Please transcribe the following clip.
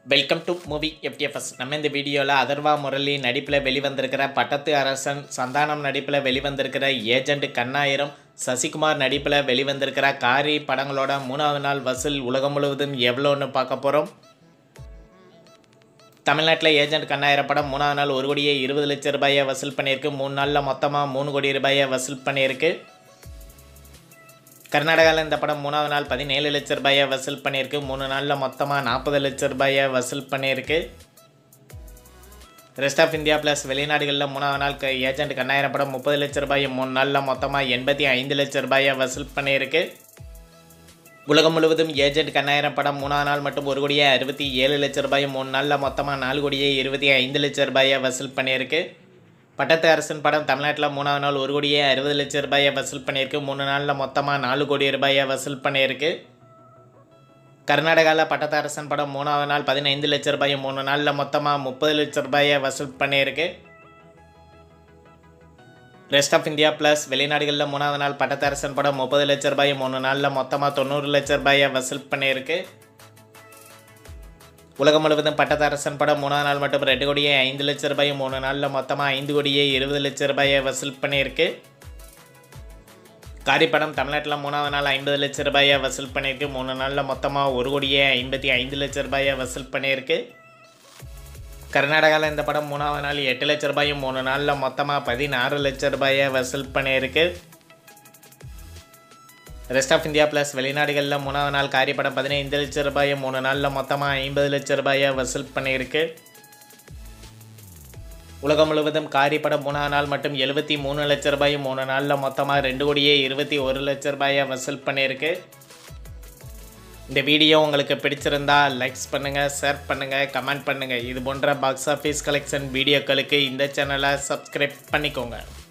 welcome to movie FDFS நம்ம இந்த வீடியோவில் அதர்வா முரளி நடிப்பில் வெளிவந்திருக்கிற பட்டத்து அரசன் சந்தானம் நடிப்பில் வெளிவந்திருக்கிற ஏஜெண்ட் கண்ணாயிரம் சசிகுமார் நடிப்பில் வெளிவந்திருக்கிற காரி படங்களோட மூணாவது நாள் வசூல் உலகம் முழுவதும் எவ்வளோன்னு பார்க்க போகிறோம் தமிழ்நாட்டில் ஏஜெண்ட் கண்ணாயிரம் படம் மூணாவது நாள் ஒரு கோடியே இருபது லட்சம் ரூபாயை வசூல் பண்ணியிருக்கு மூணு நாளில் மொத்தமாக மூணு கோடி ரூபாயை வசூல் பண்ணியிருக்கு கர்நாடகாவில் இந்த படம் மூணாவது நாள் பதினேழு லட்ச ரூபாயை வசூல் பண்ணியிருக்கு மூணு நாளில் மொத்தமாக நாற்பது லட்ச ரூபாயை வசூல் பண்ணியிருக்கு ரெஸ்ட் ஆஃப் இந்தியா ப்ளஸ் வெளிநாடுகளில் மூணாவது நாள் க- ஏஜென்ட் கண்ணாயிரம் படம் முப்பது லட்ச ரூபாயை மூணு நாளில் மொத்தமாக எண்பத்தி ஐந்து லட்ச ரூபாயை வசூல் பண்ணியிருக்கு உலகம் முழுவதும் ஏஜென்ட் கண்ணாயிரம் படம் மூணாவது நாள் மட்டும் ஒரு கோடியே அறுபத்தி ஏழு லட்ச ரூபாயும் மூணு நாளில் மொத்தமாக நாலு கோடியே இருபத்தி ஐந்து லட்ச ரூபாயை வசூல் பண்ணியிருக்கு பட்டத்து அரசன் படம் தமிழ்நாட்டில் மூணாவது நாள் ஒரு கோடியே அறுபது லட்ச ரூபாயை வசூல் பண்ணியிருக்கு மூணு நாளில் மொத்தமாக நாலு கோடி ரூபாயை வசூல் பண்ணியிருக்கு கர்நாடகாவில் பட்டத்து அரசன் படம் மூணாவது நாள் பதினைந்து லட்ச ரூபாயும் மூணு நாளில் மொத்தமாக முப்பது லட்ச ரூபாயை வசூல் பண்ணியிருக்கு ரெஸ்ட் ஆஃப் இந்தியா ப்ளஸ் வெளிநாடுகளில் மூணாவது நாள் பட்டத்து அரசன் படம் முப்பது லட்ச ரூபாயும் மூணு நாளில் மொத்தமாக தொண்ணூறு லட்ச ரூபாயை வசூல் பண்ணியிருக்கு உலகம் முழுவதும் பட்டத்து அரசன் படம் மூணாவது நாள் மட்டும் ரெண்டு கோடியே ஐந்து லட்ச ரூபாயும் மூணு நாளில் மொத்தமாக ஐந்து கோடியே இருபது லட்ச ரூபாயை வசூல் பண்ணியிருக்கு காரி படம் தமிழ்நாட்டில் மூணாவது நாள் ஐம்பது லட்ச ரூபாயை வசூல் பண்ணியிருக்கு மூணு நாளில் மொத்தமாக ஒரு கோடியே ஐம்பத்தி ஐந்து லட்ச ரூபாயை வசூல் பண்ணியிருக்கு கர்நாடகாவில் இந்த படம் மூணாவது நாள் எட்டு லட்ச ரூபாயும் மூணு நாளில் மொத்தமாக பதினாறு லட்ச ரூபாயை வசூல் பண்ணியிருக்கு ரெஸ்ட் ஆஃப் இந்தியா ப்ளஸ் வெளிநாடுகளில் மூணாவது நாள் காரி படம் பதினைந்து லட்ச ரூபாயும் மூணு நாளில் மொத்தமாக ஐம்பது லட்ச ரூபாயை வசூல் பண்ணியிருக்கு உலகம் முழுவதும் காரி படம் மூணாவது நாள் மட்டும் எழுபத்தி மூணு லட்ச ரூபாயும் மூணு நாளில் மொத்தமாக ரெண்டு கோடியே இருபத்தி ஒரு லட்ச ரூபாயை வசூல் பண்ணியிருக்கு இந்த வீடியோ உங்களுக்கு பிடிச்சிருந்தா லைக்ஸ் பண்ணுங்கள் ஷேர் பண்ணுங்கள் கமெண்ட் பண்ணுங்கள் இது போன்ற பாக்ஸ் ஆஃபீஸ் கலெக்ஷன் வீடியோக்களுக்கு இந்த சேனலை சப்ஸ்கிரைப் பண்ணிக்கோங்க